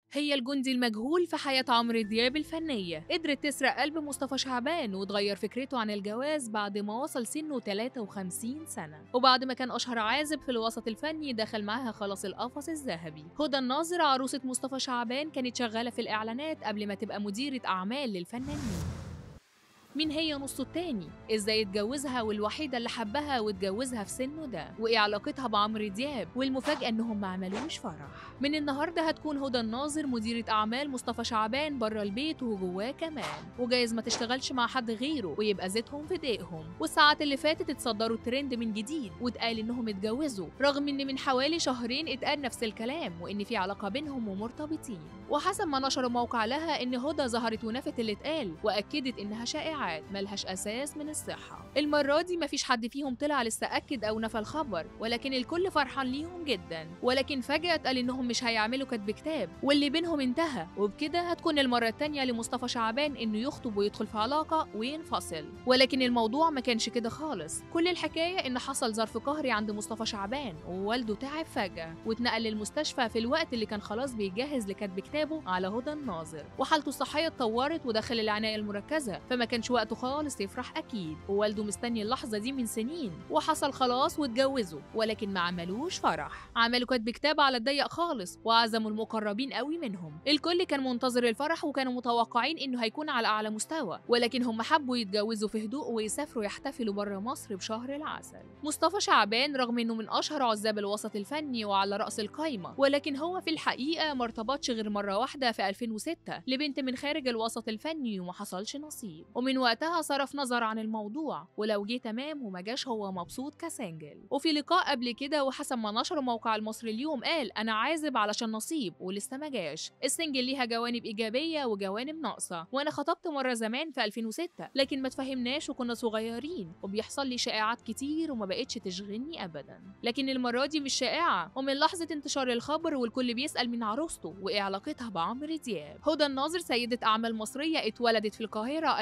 هي الجندي المجهول في حياة عمرو دياب الفنية قدرت تسرق قلب مصطفى شعبان وتغير فكرته عن الجواز بعد ما وصل سنه 53 سنة وبعد ما كان أشهر عازب في الوسط الفني دخل معاها خلاص القفص الذهبي هدى الناظر عروسة مصطفى شعبان كانت شغالة في الإعلانات قبل ما تبقى مديرة أعمال للفنانين مين هي نصه التاني ازاي اتجوزها والوحيدة اللي حبها واتجوزها في سنه ده وايه علاقتها بعمرو دياب والمفاجأة انهم ما عملوش فرح من النهاردة هتكون هدى الناظر مديرة اعمال مصطفى شعبان بره البيت وجواه كمان وجايز ما تشتغلش مع حد غيره ويبقى زيتهم في دقيقهم والساعات اللي فاتت اتصدروا الترند من جديد واتقال انهم اتجوزوا رغم ان من حوالي شهرين اتقال نفس الكلام وان في علاقة بينهم ومرتبطين وحسب ما نشر موقع لها ان هدى ظهرت ونفت اللي اتقال واكدت انها شائعات ملهاش اساس من الصحه المره دي مفيش حد فيهم طلع لسه اكد او نفى الخبر ولكن الكل فرحان ليهم جدا ولكن فجاه اتقال انهم مش هيعملوا كتب كتاب واللي بينهم انتهى وبكده هتكون المره التانيه لمصطفى شعبان انه يخطب ويدخل في علاقه وينفصل ولكن الموضوع ما كانش كده خالص كل الحكايه ان حصل ظرف قهري عند مصطفى شعبان ووالده تعب فجاه واتنقل للمستشفى في الوقت اللي كان خلاص بيجهز لكتب كتابه على هدى الناظر وحالته الصحيه اتطورت ودخل العنايه المركزه فما كانش وقته خالص يفرح اكيد ووالده مستني اللحظه دي من سنين وحصل خلاص واتجوزوا ولكن ما عملوش فرح عملوا كتب كتاب على الضيق خالص وعزموا المقربين قوي منهم الكل كان منتظر الفرح وكانوا متوقعين انه هيكون على اعلى مستوى ولكن هم حبوا يتجوزوا في هدوء ويسافروا يحتفلوا بره مصر بشهر العسل مصطفى شعبان رغم انه من اشهر عزاب الوسط الفني وعلى راس القايمه ولكن هو في الحقيقه ما ارتبطش غير مره واحده في 2006 لبنت من خارج الوسط الفني وما حصلش نصيب ومن وقتها صرف نظر عن الموضوع ولو جه تمام وما جاش هو مبسوط كسنجل وفي لقاء قبل كده وحسب ما نشر موقع المصري اليوم قال انا عازب علشان نصيب ولسه ما جاش السنجل ليها جوانب ايجابيه وجوانب ناقصه وانا خطبت مره زمان في 2006 لكن ما تفهمناش وكنا صغيرين وبيحصل لي شائعات كتير وما بقتش تشغلني ابدا لكن المره دي مش شائعه ومن لحظه انتشار الخبر والكل بيسال من عروسته وايه علاقتها بعمرو دياب هدى الناظر سيده اعمال مصريه اتولدت في القاهره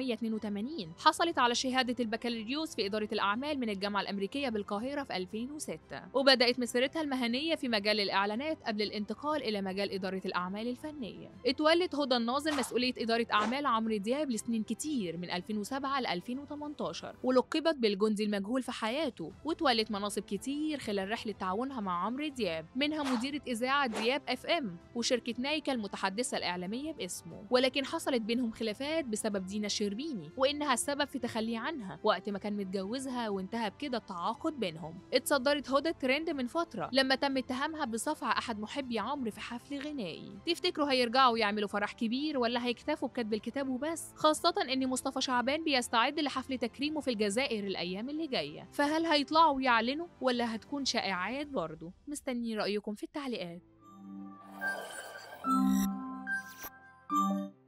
1982 حصلت على شهاده البكالوريوس في اداره الاعمال من الجامعه الامريكيه بالقاهره في 2006 وبدات مسيرتها المهنيه في مجال الاعلانات قبل الانتقال الى مجال اداره الاعمال الفنيه اتولت هدى الناظر مسؤوليه اداره اعمال عمرو دياب لسنين كتير من 2007 ل 2018 ولقبت بالجندي المجهول في حياته وتولت مناصب كتير خلال رحله تعاونها مع عمرو دياب منها مديره اذاعه دياب اف ام وشركه نايكا المتحدثه الاعلاميه باسمه ولكن حصلت بينهم خلافات بسبب دينا شربيني وانها السبب في تخليه عنها وقت ما كان متجوزها وانتهى بكده التعاقد بينهم اتصدرت هدى الترند من فتره لما تم اتهامها بصفع احد محبي عمرو في حفل غنائي تفتكروا هيرجعوا يعملوا فرح كبير ولا هيكتفوا بكتب الكتاب وبس خاصه ان مصطفى شعبان بيستعد لحفل تكريمه في الجزائر الايام اللي جايه فهل هيطلعوا يعلنوا ولا هتكون شائعات برضه مستني رايكم في التعليقات